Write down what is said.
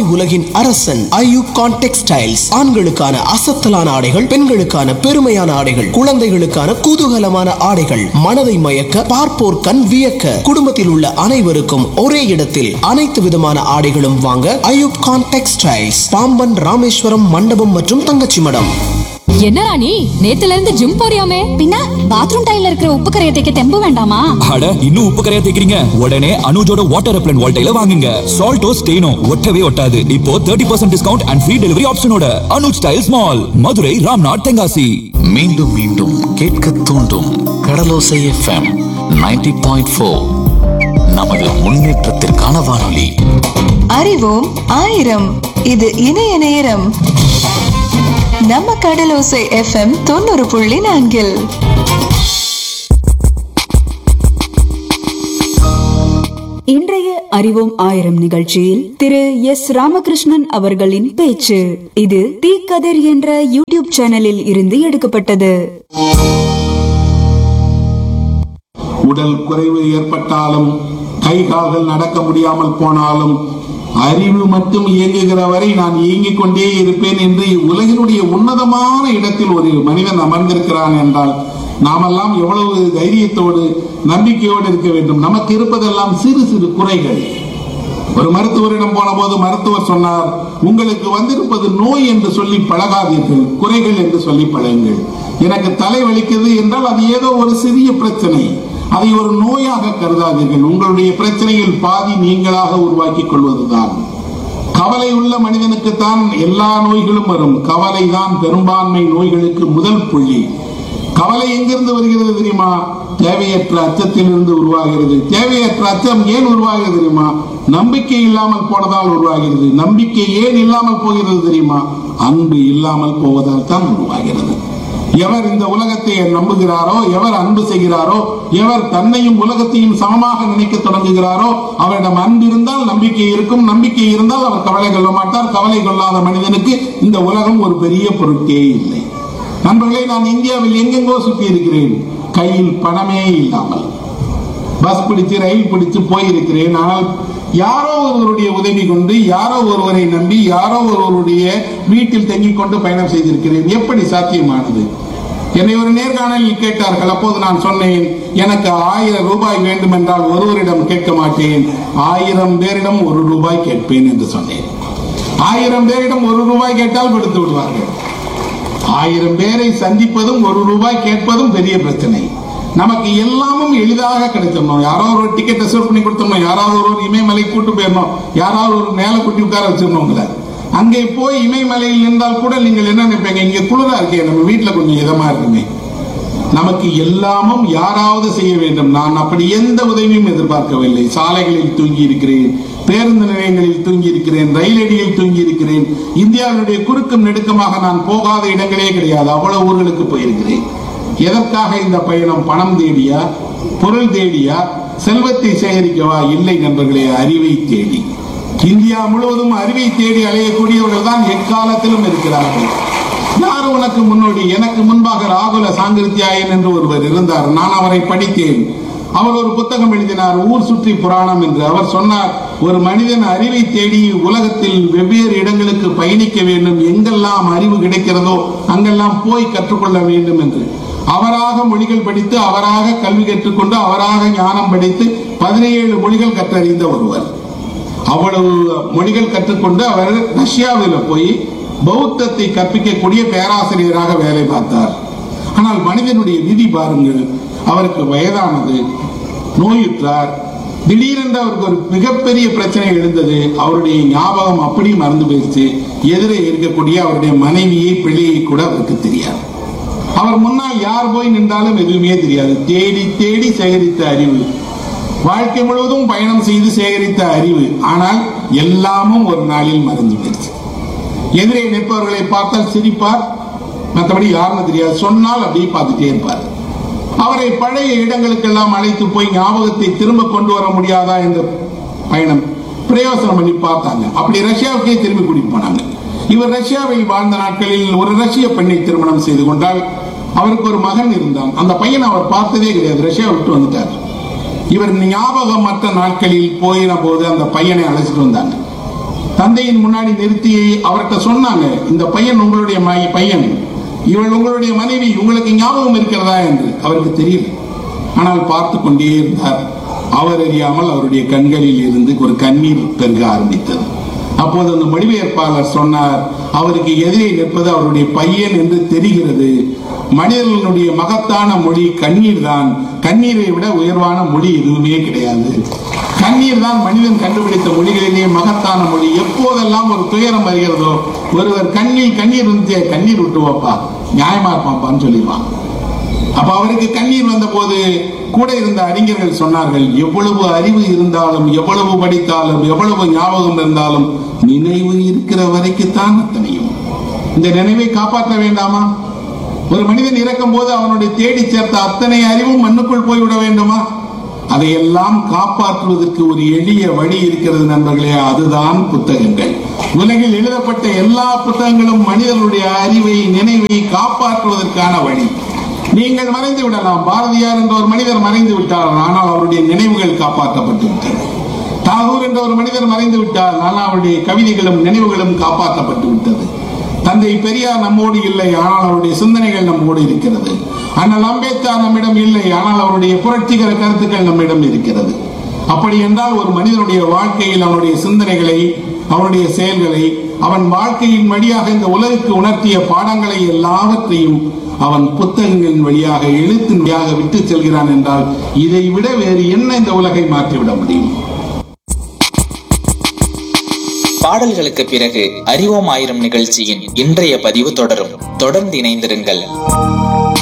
உலகின் அரசன் ஐயூப் கான் டெக்ஸ்டைல்ஸ் ஆண்களுக்கான அசத்தலான ஆடைகள் பெண்களுக்கான பெருமையான ஆடைகள் குழந்தைகளுக்கான குதூகலமான ஆடைகள் மனதை மயக்க பார்ப்போர் கண் வியக்க குடும்பத்தில் உள்ள அனைவருக்கும் ஒரே இடத்தில் அனைத்து விதமான ஆடைகளும் வாங்க ஐயூப் கான் டெக்ஸ்டைல்ஸ் பாம்பன் ராமேஸ்வரம் மண்டபம் மற்றும் தங்கச்சி மடம் என்னடா நீ நேத்துல இருந்து ஜிம் போறியாமே பின்ன பாத்ரூம் டைல இருக்கிற உப்பு கரையை தைக்க தெம்பு வேண்டாமா அட இன்னும் உப்பு கரையா தேக்கிறீங்க உடனே அனுஜோட வாட்டர் ரெப்லன் வால்டைல வாங்குங்க சால்ட்டோ ஸ்டெயினோ ஒட்டவே ஒட்டாது இப்போ 30% percent discount and free delivery ஆப்ஷனோட அனுஜ் ஸ்டைல்ஸ் மால் மதுரை ராம்நாத் தென்காசி மீண்டும் மீண்டும் கேட்க தூண்டும் கடலோசை எஃப்எம் 90.4 பாயிண்ட் ஃபோர் நமது முன்னேற்றத்திற்கான வானொலி அறிவோம் ஆயிரம் இது இணைய நேரம் நம்ம கடலோசை எஃப்எம் தொண்ணூறு புள்ளி நான்கில் இன்றைய அறிவோம் ஆயிரம் நிகழ்ச்சியில் திரு எஸ் ராமகிருஷ்ணன் அவர்களின் பேச்சு இது தீக்கதிர் என்ற யூடியூப் சேனலில் இருந்து எடுக்கப்பட்டது உடல் குறைவு ஏற்பட்டாலும் கை கால்கள் நடக்க முடியாமல் போனாலும் அறிவு மட்டும் இயங்குகிற வரை நான் இயங்கிக் கொண்டே இருப்பேன் என்று உலகினுடைய உன்னதமான இடத்தில் ஒரு மனிதன் அமர்ந்திருக்கிறான் என்றால் நாமெல்லாம் எவ்வளவு தைரியத்தோடு நம்பிக்கையோடு இருக்க வேண்டும் நமக்கு இருப்பதெல்லாம் சிறு சிறு குறைகள் ஒரு மருத்துவரிடம் போன போது மருத்துவர் சொன்னார் உங்களுக்கு வந்திருப்பது நோய் என்று சொல்லி பழகாதீர்கள் குறைகள் என்று சொல்லி பழகுங்கள் எனக்கு தலை வலிக்குது என்றால் அது ஏதோ ஒரு சிறிய பிரச்சனை அதை ஒரு நோயாக கருதாதீர்கள் உங்களுடைய பிரச்சனையில் பாதி நீங்களாக உருவாக்கிக் கொள்வதுதான் கவலை உள்ள மனிதனுக்குத்தான் எல்லா நோய்களும் வரும் கவலை தான் பெரும்பான்மை நோய்களுக்கு முதல் புள்ளி கவலை எங்கிருந்து வருகிறது தெரியுமா தேவையற்ற அச்சத்திலிருந்து உருவாகிறது தேவையற்ற அச்சம் ஏன் உருவாகிறது தெரியுமா நம்பிக்கை இல்லாமல் போனதால் உருவாகிறது நம்பிக்கை ஏன் இல்லாமல் போகிறது தெரியுமா அன்பு இல்லாமல் போவதால் தான் உருவாகிறது எவர் இந்த உலகத்தை நம்புகிறாரோ எவர் அன்பு செய்கிறாரோ எவர் தன்னையும் உலகத்தையும் சமமாக நினைக்க தொடங்குகிறாரோ அவரிடம் அன்பு இருந்தால் நம்பிக்கை இருக்கும் நம்பிக்கை இருந்தால் அவர் கவலை கொள்ள மாட்டார் கவலை கொள்ளாத மனிதனுக்கு இந்த உலகம் ஒரு பெரிய பொருட்டே இல்லை நண்பர்களே நான் இந்தியாவில் எங்கெங்கோ சுற்றி இருக்கிறேன் கையில் பணமே இல்லாமல் பஸ் பிடிச்சு ரயில் பிடிச்சு போயிருக்கிறேன் ஆனால் யாரோ ஒருவருடைய உதவி கொண்டு யாரோ ஒருவரை நம்பி யாரோ ஒருவருடைய வீட்டில் தங்கிக் கொண்டு பயணம் செய்திருக்கிறேன் எப்படி சாத்தியமானது என்னை ஒரு நேர்காணலில் கேட்டார்கள் அப்போது நான் சொன்னேன் எனக்கு ஆயிரம் ரூபாய் வேண்டும் என்றால் ஒருவரிடம் கேட்க மாட்டேன் ஆயிரம் பேரிடம் ஒரு ரூபாய் கேட்பேன் என்று சொன்னேன் ஆயிரம் பேரிடம் ஒரு ரூபாய் கேட்டால் கொடுத்து விடுவார்கள் ஆயிரம் பேரை சந்திப்பதும் ஒரு ரூபாய் கேட்பதும் பெரிய பிரச்சனை நமக்கு எல்லாமும் எளிதாக கிடைச்சிடணும் யாராவது ஒரு டிக்கெட் ரிசர்வ் பண்ணி கொடுத்தோம் யாராவது ஒரு இமயமலை கூட்டு போயிடணும் யாராவது ஒரு மேல குட்டி உட்கார வச்சிடணும் உங்களை அங்கே போய் இமயமலையில் இருந்தால் கூட நீங்கள் என்ன நினைப்பீங்க இங்க குளிரா இருக்கே நம்ம வீட்டுல கொஞ்சம் இதமா இருக்குமே நமக்கு எல்லாமும் யாராவது செய்ய வேண்டும் நான் அப்படி எந்த உதவியும் எதிர்பார்க்கவில்லை சாலைகளில் தூங்கி இருக்கிறேன் பேருந்து நிலையங்களில் தூங்கி இருக்கிறேன் ரயிலடியில் தூங்கி இருக்கிறேன் இந்தியாவினுடைய குறுக்கும் நெடுக்கமாக நான் போகாத இடங்களே கிடையாது அவ்வளவு ஊர்களுக்கு போயிருக்கிறேன் எதற்காக இந்த பயணம் பணம் தேடியா பொருள் தேடியா செல்வத்தை சேகரிக்கவா இல்லை நண்பர்களே அறிவை தேடி இந்தியா முழுவதும் அறிவை தேடி அலையக்கூடியவர்கள் தான் எக்காலத்திலும் இருக்கிறார்கள் யார் உனக்கு முன்னோடி எனக்கு முன்பாக ராகுல சாங்கிருத்தியாயன் என்று ஒருவர் இருந்தார் நான் அவரை படித்தேன் அவர் ஒரு புத்தகம் எழுதினார் ஊர் சுற்றி புராணம் என்று அவர் சொன்னார் ஒரு மனிதன் அறிவை தேடி உலகத்தில் வெவ்வேறு இடங்களுக்கு பயணிக்க வேண்டும் எங்கெல்லாம் அறிவு கிடைக்கிறதோ அங்கெல்லாம் போய் கற்றுக்கொள்ள வேண்டும் என்று அவராக மொழிகள் படித்து அவராக கல்வி கற்றுக்கொண்டு அவராக ஞானம் படித்து பதினேழு மொழிகள் கற்றறிந்த ஒருவர் அவ்வளவு மொழிகள் கற்றுக்கொண்டு அவர் ரஷ்யாவில் போய் பௌத்தத்தை கற்பிக்கக்கூடிய பேராசிரியராக வேலை பார்த்தார் ஆனால் மனிதனுடைய விதி பாருங்கள் அவருக்கு வயதானது நோயுற்றார் திடீரென்று அவருக்கு ஒரு மிகப்பெரிய பிரச்சனை எழுந்தது அவருடைய ஞாபகம் அப்படி மறந்து போயிடுச்சு எதிரே இருக்கக்கூடிய அவருடைய மனைவியை பிள்ளையை கூட அவருக்கு தெரியாது அவர் முன்னால் யார் போய் நின்றாலும் எதுவுமே தெரியாது தேடி தேடி சேகரித்த அறிவு வாழ்க்கை முழுவதும் பயணம் செய்து சேகரித்த அறிவு ஆனால் எல்லாமும் ஒரு நாளில் மறைந்து போயிடுச்சு எதிரே நிற்பவர்களை பார்த்தால் சிரிப்பார் மற்றபடி யாருன்னு தெரியாது சொன்னால் அப்படியே பார்த்துட்டே இருப்பார் அவரை பழைய இடங்களுக்கெல்லாம் அழைத்து போய் ஞாபகத்தை திரும்ப கொண்டு வர முடியாதா என்ற பயணம் பிரயோசனம் பண்ணி பார்த்தாங்க அப்படி ரஷ்யாவுக்கே திரும்பி கூட்டிட்டு போனாங்க இவர் ரஷ்யாவில் வாழ்ந்த நாட்களில் ஒரு ரஷ்ய பெண்ணை திருமணம் செய்து கொண்டால் அவருக்கு ஒரு மகன் இருந்தான் அந்த பையன் அவர் பார்த்ததே கிடையாது ரஷ்யா விட்டு வந்துட்டார் இவர் ஞாபகம் மற்ற நாட்களில் போயின போது அந்த பையனை அழைச்சிட்டு வந்தாங்க தந்தையின் முன்னாடி நிறுத்தி அவர்கிட்ட சொன்னாங்க இந்த பையன் உங்களுடைய ம- பையன் இவள் உங்களுடைய மனைவி உங்களுக்கு ஞாபகம் இருக்கிறதா என்று அவருக்கு தெரியல ஆனால் பார்த்து கொண்டே இருந்தார் அவர் அறியாமல் அவருடைய கண்களில் இருந்து ஒரு கண்ணீர் பெருக ஆரம்பித்தது அப்போது அந்த மொழிபெயர்ப்பாளர் சொன்னார் அவருக்கு எதிரே நிற்பது அவருடைய பையன் என்று தெரிகிறது மனிதர்களுடைய மகத்தான மொழி கண்ணீர் தான் கண்ணீரை விட உயர்வான மொழி எதுவுமே கிடையாது கண்ணீர் தான் மனிதன் கண்டுபிடித்த மொழிகளிலேயே மகத்தான மொழி எப்போதெல்லாம் ஒரு துயரம் வருகிறதோ ஒருவர் கண்ணில் கண்ணீர் வந்து கண்ணீர் விட்டு வைப்பா நியாயமா இருப்பாப்பான்னு சொல்லிடுவான் அப்ப அவருக்கு கண்ணீர் வந்த போது கூட இருந்த அறிஞர்கள் சொன்னார்கள் எவ்வளவு அறிவு இருந்தாலும் எவ்வளவு படித்தாலும் எவ்வளவு ஞாபகம் இருந்தாலும் நினைவு இருக்கிற வரைக்குத்தான் அத்தனையும் இந்த நினைவை காப்பாற்ற வேண்டாமா ஒரு மனிதன் இறக்கும் போது அவனுடைய தேடி சேர்த்த அத்தனை அறிவும் மண்ணுக்குள் போய்விட வேண்டுமா அதையெல்லாம் காப்பாற்றுவதற்கு ஒரு எளிய வழி இருக்கிறது நண்பர்களே அதுதான் புத்தகங்கள் உலகில் எழுதப்பட்ட எல்லா புத்தகங்களும் மனிதனுடைய அறிவை நினைவை காப்பாற்றுவதற்கான வழி நீங்கள் மறைந்து விடலாம் பாரதியார் என்ற ஒரு மனிதர் மறைந்து விட்டார் ஆனால் அவருடைய நினைவுகள் காப்பாற்றப்பட்டு விட்டன தாகூர் என்ற ஒரு மனிதர் மறைந்து விட்டார் ஆனால் அவருடைய கவிதைகளும் நினைவுகளும் காப்பாற்றப்பட்டு விட்டது தந்தை பெரியார் நம்மோடு இல்லை ஆனால் அவருடைய சிந்தனைகள் நம்மோடு இருக்கிறது அண்ணல் அம்பேத்கர் நம்மிடம் இல்லை ஆனால் அவருடைய புரட்சிகர கருத்துக்கள் நம்மிடம் இருக்கிறது அப்படி என்றால் ஒரு மனிதனுடைய வாழ்க்கையில் அவனுடைய சிந்தனைகளை அவனுடைய செயல்களை அவன் வாழ்க்கையின் வழியாக இந்த உலகுக்கு உணர்த்திய பாடங்களை எல்லாவற்றையும் அவன் புத்தகங்களின் வழியாக எழுத்தின் வழியாக விட்டு செல்கிறான் என்றால் இதை விட வேறு என்ன இந்த உலகை மாற்றிவிட முடியும் பாடல்களுக்கு பிறகு அறிவோம் ஆயிரம் நிகழ்ச்சியின் இன்றைய பதிவு தொடரும் தொடர்ந்து இணைந்திருங்கள்